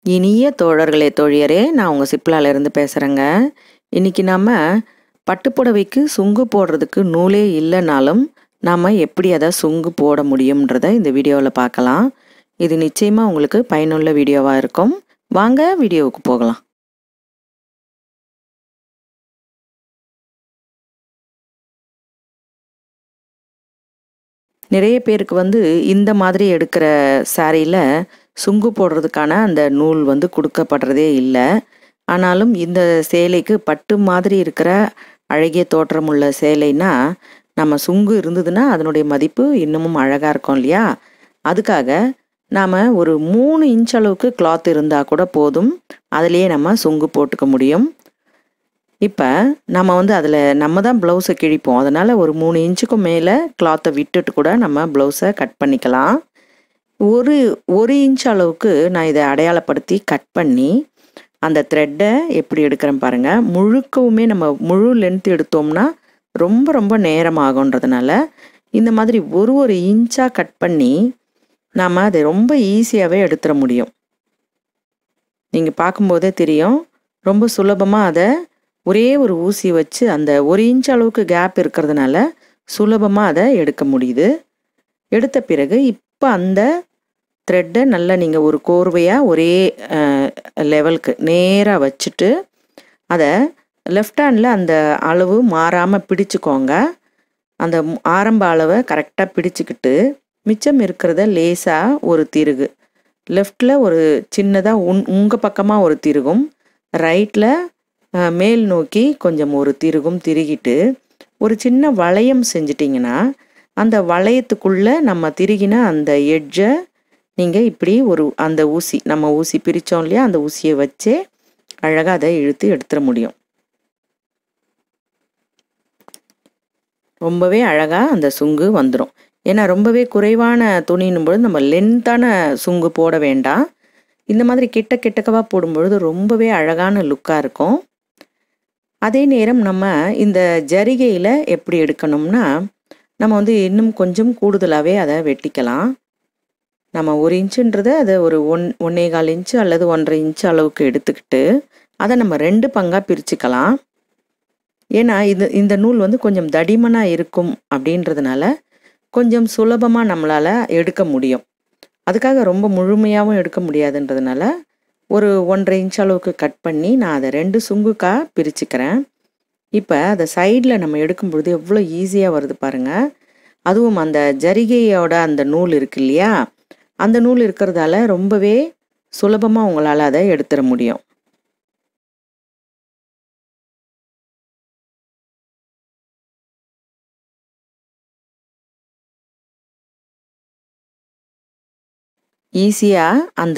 இனிய தோழர்களே தோழியரே நான் உங்கள் சிப்லால இருந்து பேசுகிறேங்க இன்னைக்கு நம்ம பட்டுப்புடவைக்கு சுங்கு போடுறதுக்கு நூலே இல்லைனாலும் நாம் எப்படி அதை சுங்கு போட முடியுன்றதை இந்த வீடியோவில் பார்க்கலாம் இது நிச்சயமாக உங்களுக்கு பயனுள்ள வீடியோவாக இருக்கும் வாங்க வீடியோவுக்கு போகலாம் நிறைய பேருக்கு வந்து இந்த மாதிரி எடுக்கிற சாரியில் சுங்கு போடுறதுக்கான அந்த நூல் வந்து கொடுக்கப்படுறதே இல்லை ஆனாலும் இந்த சேலைக்கு பட்டு மாதிரி இருக்கிற அழகிய தோற்றமுள்ள சேலைனா நம்ம சுங்கு இருந்ததுன்னா அதனுடைய மதிப்பு இன்னமும் அழகாக இருக்கும் இல்லையா அதுக்காக நாம் ஒரு மூணு இன்ச் அளவுக்கு கிளாத் இருந்தால் கூட போதும் அதுலேயே நம்ம சுங்கு போட்டுக்க முடியும் இப்போ நம்ம வந்து அதில் நம்ம தான் ப்ளவுஸை கிழிப்போம் அதனால் ஒரு மூணு இன்ச்சுக்கும் மேலே கிளாத்தை விட்டுட்டு கூட நம்ம ப்ளவுஸை கட் பண்ணிக்கலாம் ஒரு ஒரு இன்ச் அளவுக்கு நான் இதை அடையாளப்படுத்தி கட் பண்ணி அந்த த்ரெட்டை எப்படி எடுக்கிறேன் பாருங்கள் முழுக்கவுமே நம்ம முழு லென்த் எடுத்தோம்னா ரொம்ப ரொம்ப நேரம் ஆகுன்றதுனால இந்த மாதிரி ஒரு ஒரு இன்ச்சாக கட் பண்ணி நாம் அதை ரொம்ப ஈஸியாகவே எடுத்துட முடியும் நீங்கள் பார்க்கும்போதே தெரியும் ரொம்ப சுலபமாக அதை ஒரே ஒரு ஊசி வச்சு அந்த ஒரு இன்ச் அளவுக்கு கேப் இருக்கிறதுனால சுலபமாக அதை எடுக்க முடியுது எடுத்த பிறகு இப்போ அந்த த்ரெட்டை நல்லா நீங்கள் ஒரு கோர்வையாக ஒரே லெவலுக்கு நேராக வச்சுட்டு அதை லெஃப்ட் ஹேண்டில் அந்த அளவு மாறாமல் பிடிச்சிக்கோங்க அந்த ஆரம்ப அளவை கரெக்டாக பிடிச்சிக்கிட்டு மிச்சம் இருக்கிறத லேசாக ஒரு திருகு லெஃப்டில் ஒரு சின்னதாக உன் உங்கள் பக்கமாக ஒரு திருகும் ரைட்டில் மேல் நோக்கி கொஞ்சம் ஒரு திருகும் திருகிட்டு ஒரு சின்ன வளையம் செஞ்சிட்டிங்கன்னா அந்த வளையத்துக்குள்ளே நம்ம திருகின அந்த எட்ஜை நீங்கள் இப்படி ஒரு அந்த ஊசி நம்ம ஊசி பிரித்தோம் இல்லையா அந்த ஊசியை வச்சே அழகாக அதை இழுத்து எடுத்துட முடியும் ரொம்பவே அழகாக அந்த சுங்கு வந்துடும் ஏன்னா ரொம்பவே குறைவான துணின்னும் பொழுது நம்ம லென்த்தான சுங்கு போட வேண்டாம் இந்த மாதிரி கிட்ட கிட்டக்கவாக போடும்பொழுது ரொம்பவே அழகான லுக்காக இருக்கும் அதே நேரம் நம்ம இந்த ஜரிகையில் எப்படி எடுக்கணும்னா நம்ம வந்து இன்னும் கொஞ்சம் கூடுதலாகவே அதை வெட்டிக்கலாம் நம்ம ஒரு இன்ச்சுன்றதை அதை ஒரு ஒன் ஒன்னே கால் இன்ச்சு அல்லது ஒன்றரை இன்ச்சு அளவுக்கு எடுத்துக்கிட்டு அதை நம்ம ரெண்டு பங்காக பிரிச்சுக்கலாம் ஏன்னா இது இந்த நூல் வந்து கொஞ்சம் தடிமனாக இருக்கும் அப்படின்றதுனால கொஞ்சம் சுலபமாக நம்மளால் எடுக்க முடியும் அதுக்காக ரொம்ப முழுமையாகவும் எடுக்க முடியாதுன்றதுனால ஒரு ஒன்றரை இன்ச் அளவுக்கு கட் பண்ணி நான் அதை ரெண்டு சுங்குக்காக பிரிச்சுக்கிறேன் இப்போ அதை சைடில் நம்ம எடுக்கும் பொழுது எவ்வளோ ஈஸியாக வருது பாருங்கள் அதுவும் அந்த ஜரிகையோட அந்த நூல் இருக்கு இல்லையா அந்த நூல் இருக்கிறதால ரொம்பவே சுலபமாக உங்களால் அதை எடுத்துட முடியும் ஈஸியாக அந்த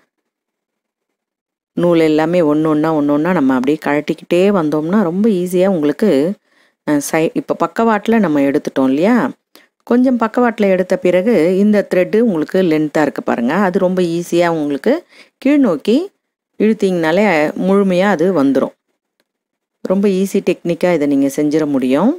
நூல் எல்லாமே ஒன்று ஒன்றா ஒன்று ஒன்றா நம்ம அப்படியே கழட்டிக்கிட்டே வந்தோம்னா ரொம்ப ஈஸியாக உங்களுக்கு சை இப்போ பக்கவாட்டில் நம்ம எடுத்துட்டோம் இல்லையா கொஞ்சம் பக்கவாட்டில் எடுத்த பிறகு இந்த த்ரெட்டு உங்களுக்கு லென்த்தாக இருக்குது பாருங்கள் அது ரொம்ப ஈஸியாக உங்களுக்கு கீழ் நோக்கி இழுத்தீங்கனாலே முழுமையாக அது வந்துடும் ரொம்ப ஈஸி டெக்னிக்காக இதை நீங்கள் செஞ்சிட முடியும்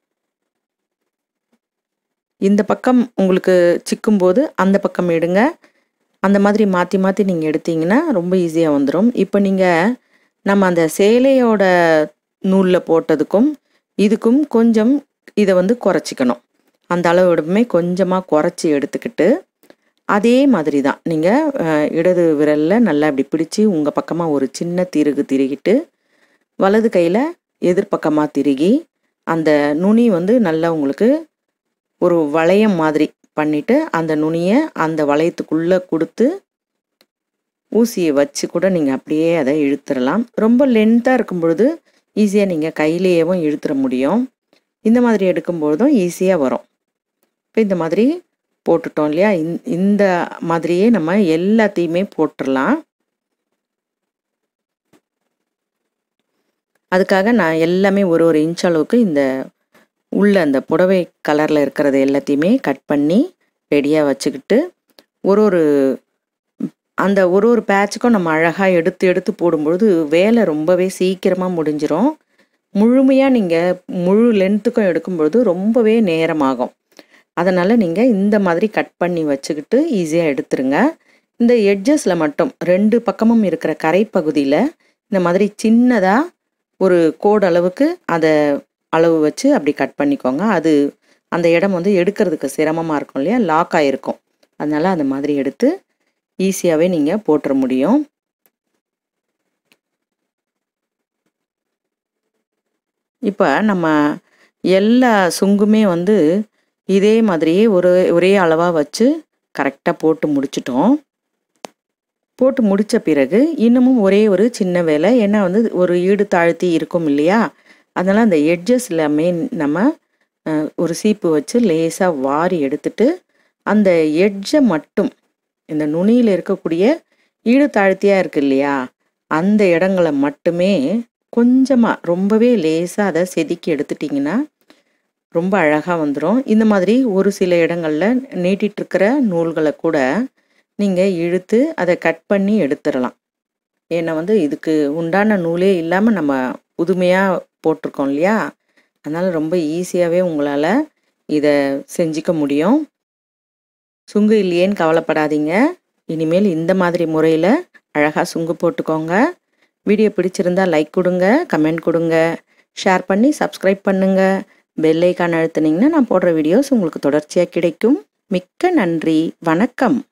இந்த பக்கம் உங்களுக்கு சிக்கும்போது அந்த பக்கம் எடுங்க அந்த மாதிரி மாற்றி மாற்றி நீங்கள் எடுத்தீங்கன்னா ரொம்ப ஈஸியாக வந்துடும் இப்போ நீங்கள் நம்ம அந்த சேலையோட நூலில் போட்டதுக்கும் இதுக்கும் கொஞ்சம் இதை வந்து குறைச்சிக்கணும் அந்த அளவோடமே கொஞ்சமாக குறைச்சி எடுத்துக்கிட்டு அதே மாதிரி தான் நீங்கள் இடது விரலில் நல்லா இப்படி பிடிச்சி உங்கள் பக்கமாக ஒரு சின்ன திருகு திருகிட்டு வலது கையில் எதிர்பக்கமாக திருகி அந்த நுனி வந்து நல்லா உங்களுக்கு ஒரு வளையம் மாதிரி பண்ணிவிட்டு அந்த நுனியை அந்த வளையத்துக்குள்ளே கொடுத்து ஊசியை வச்சு கூட நீங்கள் அப்படியே அதை இழுத்துடலாம் ரொம்ப லென்த்தாக இருக்கும் பொழுது ஈஸியாக நீங்கள் கையிலேயேவும் இழுத்துட முடியும் இந்த மாதிரி எடுக்கும்பொழுதும் ஈஸியாக வரும் இப்போ இந்த மாதிரி போட்டுட்டோம் இல்லையா இந்த மாதிரியே நம்ம எல்லாத்தையுமே போட்டுடலாம் அதுக்காக நான் எல்லாமே ஒரு ஒரு இன்ச் அளவுக்கு இந்த உள்ள அந்த புடவை கலரில் இருக்கிறது எல்லாத்தையுமே கட் பண்ணி ரெடியாக வச்சுக்கிட்டு ஒரு ஒரு அந்த ஒரு ஒரு பேட்சுக்கும் நம்ம அழகாக எடுத்து எடுத்து போடும்பொழுது வேலை ரொம்பவே சீக்கிரமாக முடிஞ்சிடும் முழுமையாக நீங்கள் முழு லென்த்துக்கும் எடுக்கும்பொழுது ரொம்பவே நேரமாகும் அதனால் நீங்கள் இந்த மாதிரி கட் பண்ணி வச்சுக்கிட்டு ஈஸியாக எடுத்துருங்க இந்த எட்ஜஸில் மட்டும் ரெண்டு பக்கமும் இருக்கிற கரை பகுதியில் இந்த மாதிரி சின்னதாக ஒரு கோடு அளவுக்கு அதை அளவு வச்சு அப்படி கட் பண்ணிக்கோங்க அது அந்த இடம் வந்து எடுக்கிறதுக்கு சிரமமாக இருக்கும் இல்லையா லாக் ஆகிருக்கும் அதனால் அந்த மாதிரி எடுத்து ஈஸியாகவே நீங்கள் போட்டுற முடியும் இப்போ நம்ம எல்லா சுங்குமே வந்து இதே மாதிரியே ஒரு ஒரே அளவாக வச்சு கரெக்டாக போட்டு முடிச்சிட்டோம் போட்டு முடித்த பிறகு இன்னமும் ஒரே ஒரு சின்ன வேலை ஏன்னா வந்து ஒரு ஈடு தாழ்த்தி இருக்கும் இல்லையா அதனால் அந்த எட்ஜஸ் எல்லாமே நம்ம ஒரு சீப்பு வச்சு லேசாக வாரி எடுத்துட்டு அந்த எட்ஜை மட்டும் இந்த நுனியில் இருக்கக்கூடிய ஈடு தாழ்த்தியாக இருக்கு இல்லையா அந்த இடங்களை மட்டுமே கொஞ்சமாக ரொம்பவே லேசாக அதை செதுக்கி எடுத்துட்டிங்கன்னா ரொம்ப அழகாக வந்துடும் இந்த மாதிரி ஒரு சில இடங்களில் நீட்டிகிட்ருக்கிற நூல்களை கூட நீங்கள் இழுத்து அதை கட் பண்ணி எடுத்துடலாம் ஏன்னா வந்து இதுக்கு உண்டான நூலே இல்லாமல் நம்ம புதுமையாக போட்டிருக்கோம் இல்லையா அதனால் ரொம்ப ஈஸியாகவே உங்களால் இதை செஞ்சுக்க முடியும் சுங்கு இல்லையேன்னு கவலைப்படாதீங்க இனிமேல் இந்த மாதிரி முறையில் அழகாக சுங்கு போட்டுக்கோங்க வீடியோ பிடிச்சிருந்தா லைக் கொடுங்க கமெண்ட் கொடுங்க ஷேர் பண்ணி சப்ஸ்கிரைப் பண்ணுங்கள் பெல் ஐக்கான் அழுத்துனீங்கன்னா நான் போடுற வீடியோஸ் உங்களுக்கு தொடர்ச்சியாக கிடைக்கும் மிக்க நன்றி வணக்கம்